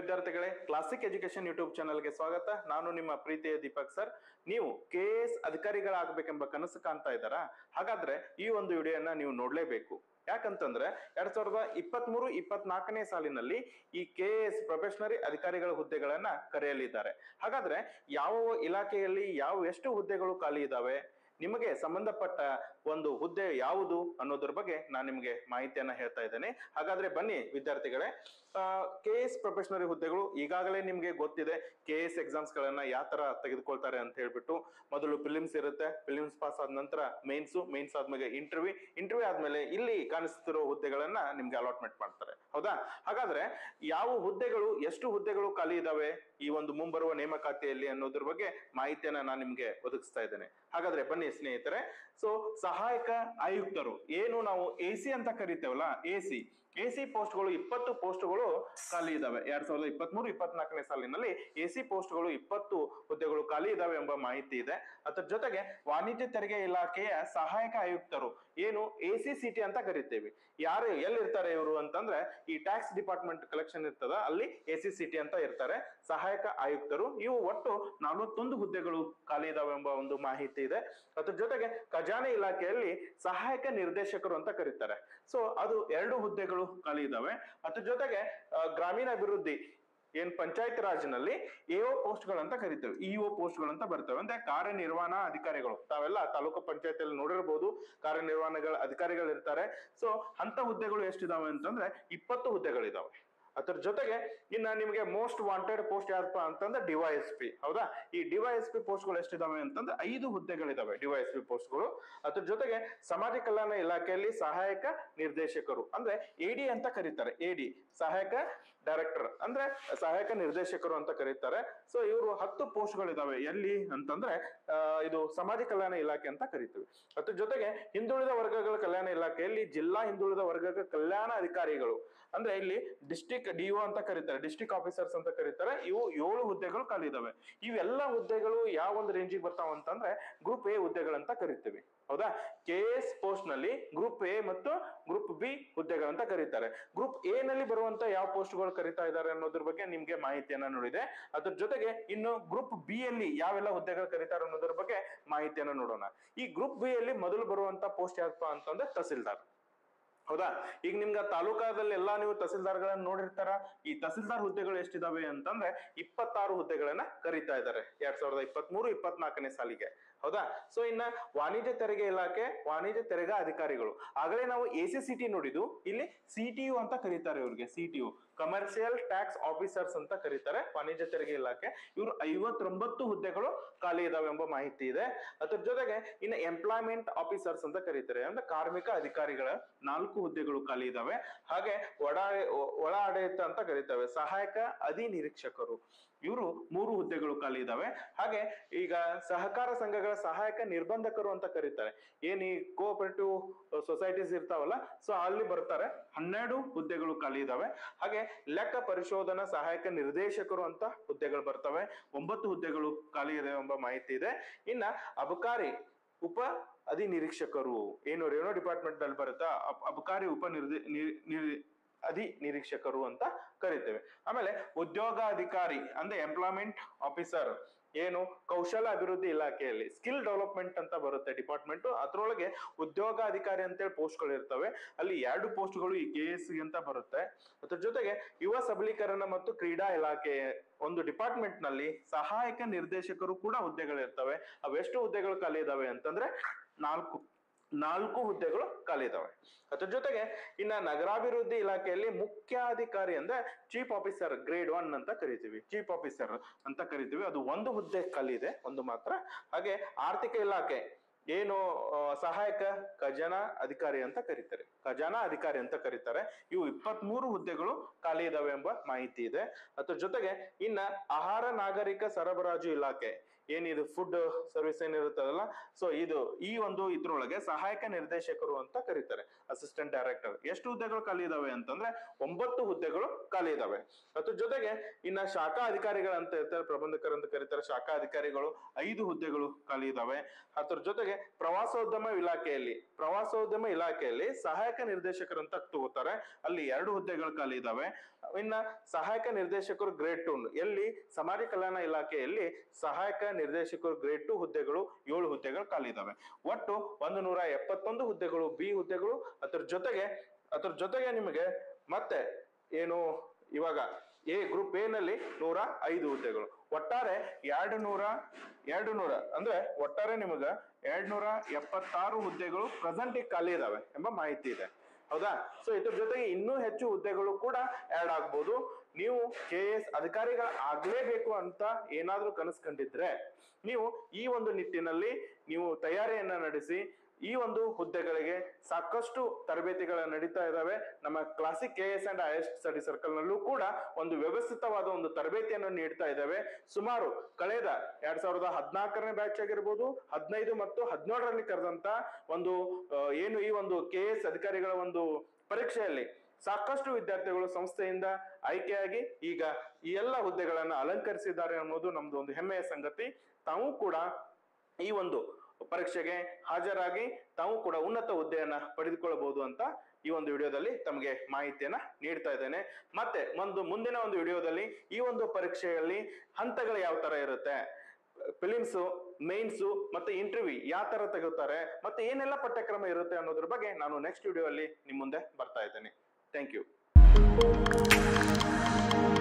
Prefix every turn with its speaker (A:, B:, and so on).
A: ವಿದ್ಯಾರ್ಥಿಗಳೇ classic education YouTube ಚಾನಲ್ಗೆ ಸ್ವಾಗತ ನಾನು ನಿಮ್ಮ ಪ್ರೀತಿಯ ದೀಪಕ್ ಸರ್ ನೀವು ಕೆ ಎಸ್ ಅಧಿಕಾರಿಗಳಾಗಬೇಕೆಂಬ ಕನಸು ಕಾಣ್ತಾ ಇದ್ದಾರಾ ಹಾಗಾದ್ರೆ ಈ ಒಂದು ವಿಡಿಯೋನ ನೀವು ನೋಡ್ಲೇಬೇಕು ಯಾಕಂತಂದ್ರೆ ಎರಡ್ ಸಾವಿರದ ಇಪ್ಪತ್ತ್ ಮೂರು ಇಪ್ಪತ್ನಾಲ್ಕನೇ ಸಾಲಿನಲ್ಲಿ ಈ ಕೆ ಎಸ್ ಪ್ರೊಫೆಷನರಿ ಅಧಿಕಾರಿಗಳ ಹುದ್ದೆಗಳನ್ನ ಕರೆಯಲಿದ್ದಾರೆ ಹಾಗಾದ್ರೆ ಯಾವ ಇಲಾಖೆಯಲ್ಲಿ ಯಾವ ಎಷ್ಟು ಹುದ್ದೆಗಳು ಖಾಲಿ ಇದಾವೆ ನಿಮಗೆ ಸಂಬಂಧಪಟ್ಟ ಒಂದು ಹುದ್ದೆ ಯಾವುದು ಅನ್ನೋದ್ರ ಬಗ್ಗೆ ನಾನು ನಿಮಗೆ ಮಾಹಿತಿಯನ್ನ ಹೇಳ್ತಾ ಇದ್ದೇನೆ ಹಾಗಾದ್ರೆ ಬನ್ನಿ ವಿದ್ಯಾರ್ಥಿಗಳೇ ಕೆ ಎಸ್ ಪ್ರೊಫೆಷನರಿ ಹುದ್ದೆಗಳು ಈಗಾಗಲೇ ನಿಮ್ಗೆ ಗೊತ್ತಿದೆ ಕೆ ಎಸ್ ಎಕ್ಸಾಮ್ಸ್ ಗಳನ್ನ ಯಾವ ತರ ತೆಗೆದುಕೊಳ್ತಾರೆ ಅಂತ ಹೇಳ್ಬಿಟ್ಟು ಮೊದಲು ಫಿಲಿಮ್ಸ್ ಇರುತ್ತೆ ಫಿಲಿಮ್ಸ್ ಪಾಸ್ ಆದ ನಂತರ ಮೇನ್ಸ್ ಮೇನ್ಸ್ ಆದ್ಮೇಲೆ ಇಂಟರ್ವ್ಯೂ ಇಂಟರ್ವ್ಯೂ ಆದ್ಮೇಲೆ ಇಲ್ಲಿ ಕಾಣಿಸ್ತಿರೋ ಹುದ್ದೆಗಳನ್ನ ನಿಮ್ಗೆ ಅಲಾಟ್ಮೆಂಟ್ ಮಾಡ್ತಾರೆ ಹೌದಾ ಹಾಗಾದ್ರೆ ಯಾವ ಹುದ್ದೆಗಳು ಎಷ್ಟು ಹುದ್ದೆಗಳು ಖಾಲಿ ಇದಾವೆ ಈ ಒಂದು ಮುಂಬರುವ ನೇಮಕಾತಿಯಲ್ಲಿ ಅನ್ನೋದ್ರ ಬಗ್ಗೆ ಮಾಹಿತಿಯನ್ನ ನಾನು ನಿಮ್ಗೆ ಒದಗಿಸ್ತಾ ಇದ್ದೇನೆ ಹಾಗಾದ್ರೆ ಬನ್ನಿ ಸ್ನೇಹಿತರೆ ಸೊ ಸಹಾಯಕ ಆಯುಕ್ತರು ಏನು ನಾವು ಎ ಸಿ ಅಂತ ಕರಿತೇವಲ್ಲ ಎ ಸಿ ಎ ಸಿ ಪೋಸ್ಟ್ಗಳು ಇಪ್ಪತ್ತು ಪೋಸ್ಟ್ಗಳು ಖಾಲಿ ಇದಾವೆ ಎರಡ್ ಸಾವಿರದ ಇಪ್ಪತ್ತ್ ಮೂರು ಇಪ್ಪತ್ನಾಲ್ಕನೇ ಸಾಲಿನಲ್ಲಿ ಎ ಸಿ ಪೋಸ್ಟ್ಗಳು ಇಪ್ಪತ್ತು ಹುದ್ದೆಗಳು ಖಾಲಿ ಇದಾವೆ ಎಂಬ ಮಾಹಿತಿ ಇದೆ ಅದ್ರ ಜೊತೆಗೆ ವಾಣಿಜ್ಯ ತೆರಿಗೆ ಇಲಾಖೆಯ ಸಹಾಯಕ ಆಯುಕ್ತರು ಏನು ಎ ಸಿ ಸಿ ಟಿ ಅಂತ ಕರಿತೇವೆ ಯಾರು ಎಲ್ಲಿರ್ತಾರೆ ಇವರು ಅಂತಂದ್ರೆ ಈ ಟ್ಯಾಕ್ಸ್ ಡಿಪಾರ್ಟ್ಮೆಂಟ್ ಕಲೆಕ್ಷನ್ ಇರ್ತದ ಅಲ್ಲಿ ಎ ಸಿ ಸಿ ಟಿ ಅಂತ ಇರ್ತಾರೆ ಸಹಾಯಕ ಆಯುಕ್ತರು ಇವು ಒಟ್ಟು ನಲವತ್ತೊಂದು ಹುದ್ದೆಗಳು ಖಾಲಿ ಇದಾವೆ ಎಂಬ ಒಂದು ಮಾಹಿತಿ ಇದೆ ಅದ್ರ ಜೊತೆಗೆ ಖಜಾನೆ ಇಲಾಖೆಯಲ್ಲಿ ಸಹಾಯಕ ನಿರ್ದೇಶಕರು ಅಂತ ಕರೀತಾರೆ ಸೊ ಅದು ಎರಡು ಹುದ್ದೆಗಳು ಖಾಲಿ ಇದಾವೆ ಅದ್ರ ಜೊತೆಗೆ ಆ, ಗ್ರಾಮೀಣ ಅಭಿವೃದ್ಧಿ ಏನ್ ಪಂಚಾಯತ್ ರಾಜ್ನಲ್ಲಿ ಎಒ ಪೋಸ್ಟ್ ಗಳಂತ ಕರಿತೇವೆ ಇಒ ಪೋಸ್ಟ್ ಗಳಂತ ಬರ್ತವೆ ಅಂದ್ರೆ ಕಾರ್ಯನಿರ್ವಹಣಾ ಅಧಿಕಾರಿಗಳು ತಾವೆಲ್ಲ ತಾಲೂಕು ಪಂಚಾಯತಿಯಲ್ಲಿ ನೋಡಿರ್ಬೋದು ಕಾರ್ಯನಿರ್ವಹಣೆಗಳ ಅಧಿಕಾರಿಗಳು ಇರ್ತಾರೆ ಸೊ ಅಂತ ಹುದ್ದೆಗಳು ಎಷ್ಟಿದಾವೆ ಅಂತಂದ್ರೆ ಇಪ್ಪತ್ತು ಹುದ್ದೆಗಳಿದಾವೆ ಅದ್ರ ಜೊತೆಗೆ ಇನ್ನ ನಿಮಗೆ ಮೋಸ್ಟ್ ವಾಂಟೆಡ್ ಪೋಸ್ಟ್ ಯಾರಪ್ಪ ಅಂತಂದ್ರೆ ಡಿವೈಎಸ್ ಪಿ ಹೌದಾ ಈ ಡಿವೈಎಸ್ ಪಿ ಪೋಸ್ಟ್ಗಳು ಎಷ್ಟಿದಾವೆ ಅಂತಂದ್ರೆ ಐದು ಹುದ್ದೆಗಳಿದಾವೆ ಡಿವೈಎಸ್ ಪಿ ಪೋಸ್ಟ್ಗಳು ಅದ್ರ ಜೊತೆಗೆ ಸಮಾಜ ಕಲ್ಯಾಣ ಇಲಾಖೆಯಲ್ಲಿ ಸಹಾಯಕ ನಿರ್ದೇಶಕರು ಅಂದ್ರೆ ಎಡಿ ಅಂತ ಕರೀತಾರೆ ಎಡಿ ಸಹಾಯಕ ಡೈರೆಕ್ಟರ್ ಅಂದ್ರೆ ಸಹಾಯಕ ನಿರ್ದೇಶಕರು ಅಂತ ಕರೀತಾರೆ ಸೊ ಇವರು ಹತ್ತು ಪೋಸ್ಟ್ಗಳಿದಾವೆ ಎಲ್ಲಿ ಅಂತಂದ್ರೆ ಆ, ಇದು ಸಮಾಜ ಕಲ್ಯಾಣ ಇಲಾಖೆ ಅಂತ ಕರಿತೀವಿ ಅದ್ರ ಜೊತೆಗೆ ಹಿಂದುಳಿದ ವರ್ಗಗಳ ಕಲ್ಯಾಣ ಇಲಾಖೆಯಲ್ಲಿ ಜಿಲ್ಲಾ ಹಿಂದುಳಿದ ವರ್ಗಗಳ ಕಲ್ಯಾಣ ಅಧಿಕಾರಿಗಳು ಅಂದ್ರೆ ಇಲ್ಲಿ ಡಿಸ್ಟಿಕ್ ಡಿಒ ಅಂತ ಕರೀತಾರೆ ಡಿಸ್ಟಿಕ್ ಆಫೀಸರ್ಸ್ ಅಂತ ಕರೀತಾರೆ ಇವು ಏಳು ಹುದ್ದೆಗಳು ಖಾಲಿ ಇದಾವೆ ಇವೆಲ್ಲ ಹುದ್ದೆಗಳು ಯಾವ ಒಂದು ರೇಂಜಿಗೆ ಬರ್ತಾವ ಅಂತಂದ್ರೆ ಗ್ರೂಪ್ ಎ ಹುದ್ದೆಗಳಂತ ಕರಿತೀವಿ ಹೌದಾ ಕೆ ಎಸ್ ಪೋಸ್ಟ್ ನಲ್ಲಿ ಗ್ರೂಪ್ ಎ ಮತ್ತು ಗ್ರೂಪ್ ಬಿ ಹುದ್ದೆಗಳಂತ ಕರೀತಾರೆ ಗ್ರೂಪ್ ಎ ನಲ್ಲಿ ಬರುವಂತ ಯಾವ ಪೋಸ್ಟ್ಗಳು ಕರೀತಾ ಇದ್ದಾರೆ ಅನ್ನೋದ್ರ ಬಗ್ಗೆ ನಿಮ್ಗೆ ಮಾಹಿತಿಯನ್ನ ನೋಡಿದೆ ಅದ್ರ ಜೊತೆಗೆ ಇನ್ನು ಗ್ರೂಪ್ ಬಿ ಅಲ್ಲಿ ಯಾವೆಲ್ಲ ಹುದ್ದೆಗಳು ಕರೀತಾರೆ ಅನ್ನೋದ್ರ ಬಗ್ಗೆ ಮಾಹಿತಿಯನ್ನ ನೋಡೋಣ ಈ ಗ್ರೂಪ್ ಬಿ ಅಲ್ಲಿ ಮೊದಲು ಬರುವಂತ ಪೋಸ್ಟ್ ಯಾಕಪ್ಪ ಅಂತಂದ್ರೆ ತಹಸೀಲ್ದಾರ್ ಹೌದಾ ಈಗ ನಿಮ್ಗೆ ತಾಲೂಕಾದಲ್ಲಿ ಎಲ್ಲಾ ನೀವು ತಹಸೀಲ್ದಾರ್ಗಳನ್ನ ನೋಡಿರ್ತಾರ ಈ ತಹಸೀಲ್ದಾರ್ ಹುದ್ದೆಗಳು ಎಷ್ಟಿದಾವೆ ಅಂತಂದ್ರೆ ಇಪ್ಪತ್ತಾರು ಹುದ್ದೆಗಳನ್ನ ಕರೀತಾ ಇದ್ದಾರೆ ಎರಡ್ ಸಾವಿರದ ಇಪ್ಪತ್ತ್ ಮೂರು ಇಪ್ಪತ್ನಾಲ್ಕನೇ ಸಾಲಿಗೆ ಹೌದಾ ಸೊ ಇನ್ನ ವಾಣಿಜ್ಯ ತೆರಿಗೆ ಇಲಾಖೆ ವಾಣಿಜ್ಯ ತೆರಿಗೆ ಅಧಿಕಾರಿಗಳು ಆಗಲೇ ನಾವು ಎ ಸಿ ಸಿ ಟಿ ನೋಡಿದ್ದು ಇಲ್ಲಿ ಸಿ ಟಿ ಯು ಅಂತ ಕರೀತಾರೆ ಇವ್ರಿಗೆ C T U commercial tax officers ಅಂತ ಕರೀತಾರೆ ವಾಣಿಜ್ಯ ತೆರಿಗೆ ಇಲಾಖೆ ಇವರು ಐವತ್ತೊಂಬತ್ತು ಹುದ್ದೆಗಳು ಖಾಲಿ ಇದಾವೆ ಎಂಬ ಮಾಹಿತಿ ಇದೆ ಅದ್ರ ಜೊತೆಗೆ ಇನ್ನು ಎಂಪ್ಲಾಯ್ಮೆಂಟ್ ಆಫೀಸರ್ಸ್ ಅಂತ ಕರೀತಾರೆ ಅಂದ್ರೆ ಕಾರ್ಮಿಕ ಅಧಿಕಾರಿಗಳ ನಾಲ್ಕು ಹುದ್ದೆಗಳು ಖಾಲಿ ಇದಾವೆ ಹಾಗೆ ಒಡ ಒಳ ಆಡಳಿತ ಅಂತ ಕರೀತೇವೆ ಸಹಾಯಕ ಅಧಿ ನಿರೀಕ್ಷಕರು ಇವರು ಮೂರು ಹುದ್ದೆಗಳು ಖಾಲಿ ಇದಾವೆ ಹಾಗೆ ಈಗ ಸಹಕಾರ ಸಂಘಗಳ ಸಹಾಯಕ ನಿರ್ಬಂಧಕರು ಅಂತ ಕರೀತಾರೆ ಏನ್ ಈ ಕೋಆಪರೇಟಿವ್ ಸೊಸೈಟೀಸ್ ಇರ್ತಾವಲ್ಲ ಸೊ ಅಲ್ಲಿ ಬರ್ತಾರೆ ಹನ್ನೆರಡು ಹುದ್ದೆಗಳು ಖಾಲಿ ಇದಾವೆ ಹಾಗೆ ಲೆಕ್ಕ ಪರಿಶೋಧನಾ ಸಹಾಯಕ ನಿರ್ದೇಶಕರು ಅಂತ ಹುದ್ದೆಗಳು ಬರ್ತವೆ ಒಂಬತ್ತು ಹುದ್ದೆಗಳು ಖಾಲಿ ಇದೆ ಎಂಬ ಮಾಹಿತಿ ಇದೆ ಇನ್ನ ಅಬಕಾರಿ ಉಪ ಅಧಿ ನಿರೀಕ್ಷಕರು ಏನು ರೇಣು ಡಿಪಾರ್ಟ್ಮೆಂಟ್ ಅಲ್ಲಿ ಬರುತ್ತಾ ಅಬ್- ಅಬಕಾರಿ ಉಪ ನಿರ್ದೇ ನಿರ್- ನಿರ್- ಅಧಿ ನಿರೀಕ್ಷಕರು ಅಂತ ಕರಿತೇವೆ ಆಮೇಲೆ ಉದ್ಯೋಗಾಧಿಕಾರಿ ಅಂದ್ರೆ ಎಂಪ್ಲಾಯ್ಮೆಂಟ್ ಆಫೀಸರ್ ಏನು ಕೌಶಲ ಅಭಿವೃದ್ಧಿ ಇಲಾಖೆಯಲ್ಲಿ ಸ್ಕಿಲ್ ಡೆವಲಪ್ಮೆಂಟ್ ಅಂತ ಬರುತ್ತೆ ಡಿಪಾರ್ಟ್ಮೆಂಟ್ ಅದ್ರೊಳಗೆ ಉದ್ಯೋಗಾಧಿಕಾರಿ ಅಂತೇಳಿ ಪೋಸ್ಟ್ಗಳು ಇರ್ತವೆ ಅಲ್ಲಿ ಎರಡು ಪೋಸ್ಟ್ಗಳು ಈ ಕೆ ಎಸ್ ಅಂತ ಬರುತ್ತೆ ಅದ್ರ ಜೊತೆಗೆ ಯುವ ಸಬಲೀಕರಣ ಮತ್ತು ಕ್ರೀಡಾ ಇಲಾಖೆ ಒಂದು ಡಿಪಾರ್ಟ್ಮೆಂಟ್ ನಲ್ಲಿ ಸಹಾಯಕ ನಿರ್ದೇಶಕರು ಕೂಡ ಹುದ್ದೆಗಳಿರ್ತವೆ ಅವೆಷ್ಟು ಹುದ್ದೆಗಳು ಖಾಲಿ ಇದಾವೆ ಅಂತಂದ್ರೆ ನಾಲ್ಕು ನಾಲ್ಕು ಹುದ್ದೆಗಳು ಖಾಲಿ ಇದಾವೆ ಅದ್ರ ಜೊತೆಗೆ ಇನ್ನ ನಗರಾಭಿವೃದ್ಧಿ ಇಲಾಖೆಯಲ್ಲಿ ಮುಖ್ಯಾಧಿಕಾರಿ ಅಂದ್ರೆ ಚೀಫ್ ಆಫೀಸರ್ ಗ್ರೇಡ್ ಒನ್ ಅಂತ ಕರಿತೀವಿ ಚೀಫ್ ಆಫೀಸರ್ ಅಂತ ಕರಿತೀವಿ ಅದು ಒಂದು ಹುದ್ದೆ ಖಾಲಿ ಇದೆ ಒಂದು ಮಾತ್ರ ಹಾಗೆ ಆರ್ಥಿಕ ಇಲಾಖೆ ಏನು ಆ, ಸಹಾಯಕ ಖಜಾನಾ ಅಧಿಕಾರಿ ಅಂತ ಕರೀತಾರೆ ಖಜಾನಾ ಅಧಿಕಾರಿ ಅಂತ ಕರೀತಾರೆ ಇವು ಇಪ್ಪತ್ತ್ ಮೂರು ಹುದ್ದೆಗಳು ಖಾಲಿ ಇದಾವೆ ಎಂಬ ಮಾಹಿತಿ ಇದೆ ಅದ್ರ ಜೊತೆಗೆ ಇನ್ನ ಆಹಾರ ನಾಗರಿಕ ಸರಬರಾಜು ಇಲಾಖೆ ಏನಿದು ಫುಡ್ ಸರ್ವಿಸ್ ಏನಿರುತ್ತದಲ್ಲ ಸೊ ಇದು ಈ ಒಂದು ಇದ್ರೊಳಗೆ ಸಹಾಯಕ ನಿರ್ದೇಶಕರು ಅಂತ ಕರೀತಾರೆ ಅಸಿಸ್ಟೆಂಟ್ ಡೈರೆಕ್ಟರ್ ಎಷ್ಟು ಹುದ್ದೆಗಳು ಖಾಲಿ ಇದಾವೆ ಅಂತಂದ್ರೆ ಒಂಬತ್ತು ಹುದ್ದೆಗಳು ಖಾಲಿ ಇದಾವೆ ಅದ್ರ ಜೊತೆಗೆ ಇನ್ನ ಶಾಖಾ ಅಧಿಕಾರಿಗಳು ಅಂತ ಇರ್ತಾರೆ ಪ್ರಬಂಧಕರು ಅಂತ ಕರೀತಾರೆ ಶಾಖಾ ಅಧಿಕಾರಿಗಳು ಐದು ಹುದ್ದೆಗಳು ಖಾಲಿ ಇದಾವೆ ಅದ್ರ ಜೊತೆಗೆ ಪ್ರವಾಸೋದ್ಯಮ ಇಲಾಖೆಯಲ್ಲಿ ಪ್ರವಾಸೋದ್ಯಮ ಇಲಾಖೆಯಲ್ಲಿ ಸಹಾಯಕ ನಿರ್ದೇಶಕರು ಅಂತ ತಗೋತಾರೆ ಅಲ್ಲಿ ಎರಡು ಹುದ್ದೆಗಳು ಖಾಲಿ ಇದಾವೆ ಇನ್ನ ಸಹಾಯಕ ನಿರ್ದೇಶಕರು ಗ್ರೇಡ್ ಟು ಎಲ್ಲಿ ಸಮಾಜ ಕಲ್ಯಾಣ ಇಲಾಖೆಯಲ್ಲಿ ಸಹಾಯಕ ನಿರ್ದೇಶಕರು ಗ್ರೇಡ್ ಟು ಹುದ್ದೆಗಳು ಏಳು ಹುದ್ದೆಗಳು ಖಾಲಿ ಇದಾವೆ ಒಟ್ಟು ಒಂದು ನೂರ ಎಪ್ಪತ್ತೊಂದು ಹುದ್ದೆಗಳು ಬಿ ಹುದ್ದೆಗಳು ಅದ್ರ ಜೊತೆಗೆ ಅದ್ರ ಜೊತೆಗೆ ನಿಮಗೆ ಮತ್ತೆ ಏನು ಇವಾಗ ಎ ಗ್ರೂಪ್ ಎ ನಲ್ಲಿ ನೂರ ಐದು ಹುದ್ದೆಗಳು ಒಟ್ಟಾರೆ ಎರಡು ನೂರ ಎರಡು ನೂರ ಅಂದ್ರೆ ಒಟ್ಟಾರೆ ನಿಮಗ ಎರಡ್ ನೂರ ಎಪ್ಪತ್ತಾರು ಹುದ್ದೆಗಳು ಪ್ರೆಸೆಂಟ್ ಖಾಲಿ ಇದಾವೆ ಎಂಬ ಮಾಹಿತಿ ಇದೆ ಹೌದಾ ಸೊ ಇದ್ರ ಜೊತೆಗೆ ಇನ್ನೂ ಹೆಚ್ಚು ಹುದ್ದೆಗಳು ಕೂಡ ಆಡ್ ಆಗ್ಬೋದು ನೀವು ಕೆ ಎಸ್ ಅಧಿಕಾರಿಗಳ ಆಗ್ಲೇಬೇಕು ಅಂತ ಏನಾದ್ರೂ ಕನಸು ಕಂಡಿದ್ರೆ ನೀವು ಈ ಒಂದು ನಿಟ್ಟಿನಲ್ಲಿ ನೀವು ತಯಾರಿಯನ್ನ ನಡೆಸಿ ಈ ಒಂದು ಹುದ್ದೆಗಳಿಗೆ ಸಾಕಷ್ಟು ತರಬೇತಿಗಳ ನಡೀತಾ ಇದಾವೆ ನಮ್ಮ classic K S and I S study circle ನಲ್ಲೂ ಕೂಡ ಒಂದು ವ್ಯವಸ್ಥಿತವಾದ ಒಂದು ತರಬೇತಿಯನ್ನು ನೀಡ್ತಾ ಇದ್ದಾವೆ ಸುಮಾರು ಕಳೆದ ಎರಡ್ ಸಾವಿರದ ಹದಿನಾಲ್ಕನೇ ಬ್ಯಾಚ್ ಆಗಿರ್ಬೋದು ಹದಿನೈದು ಮತ್ತು ಹದಿನೇಳರಲ್ಲಿ ಕರೆದಂತ ಒಂದು ಆ, ಏನು ಈ ಒಂದು ಕೆ ಎಸ್ ಅಧಿಕಾರಿಗಳ ಒಂದು ಪರೀಕ್ಷೆಯಲ್ಲಿ ಸಾಕಷ್ಟು ವಿದ್ಯಾರ್ಥಿಗಳು ಸಂಸ್ಥೆಯಿಂದ ಆಯ್ಕೆಯಾಗಿ ಈಗ ಈ ಎಲ್ಲ ಹುದ್ದೆಗಳನ್ನ ಅಲಂಕರಿಸಿದ್ದಾರೆ ಅನ್ನೋದು ನಮ್ದು ಒಂದು ಹೆಮ್ಮೆಯ ಸಂಗತಿ ತಾವು ಕೂಡ ಈ ಒಂದು ಪರೀಕ್ಷೆಗೆ ಹಾಜರಾಗಿ ತಾವು ಕೂಡ ಉನ್ನತ ಹುದ್ದೆಯನ್ನ ಪಡೆದುಕೊಳ್ಳಬಹುದು ಅಂತ ಈ ಒಂದು ವಿಡಿಯೋದಲ್ಲಿ ತಮಗೆ ಮಾಹಿತಿಯನ್ನ ನೀಡ್ತಾ ಇದ್ದೇನೆ ಮತ್ತೆ ಒಂದು ಮುಂದಿನ ಒಂದು ವಿಡಿಯೋದಲ್ಲಿ ಈ ಒಂದು ಪರೀಕ್ಷೆಯಲ್ಲಿ ಹಂತಗಳು ಯಾವ ತರ ಇರುತ್ತೆ ಫಿಲಿಮ್ಸು ಮೇನ್ಸು ಮತ್ತೆ ಇಂಟರ್ವ್ಯೂ ಯಾವ ತರ ತೆಗುತ್ತಾರೆ ಮತ್ತೆ ಏನೆಲ್ಲ ಪಠ್ಯಕ್ರಮ ಇರುತ್ತೆ ಅನ್ನೋದ್ರ ಬಗ್ಗೆ ನಾನು ನೆಕ್ಸ್ಟ್ ವಿಡಿಯೋ ಅಲ್ಲಿ ನಿಮ್ ಮುಂದೆ ಬರ್ತಾ ಇದ್ದೇನೆ ಥ್ಯಾಂಕ್ ಯು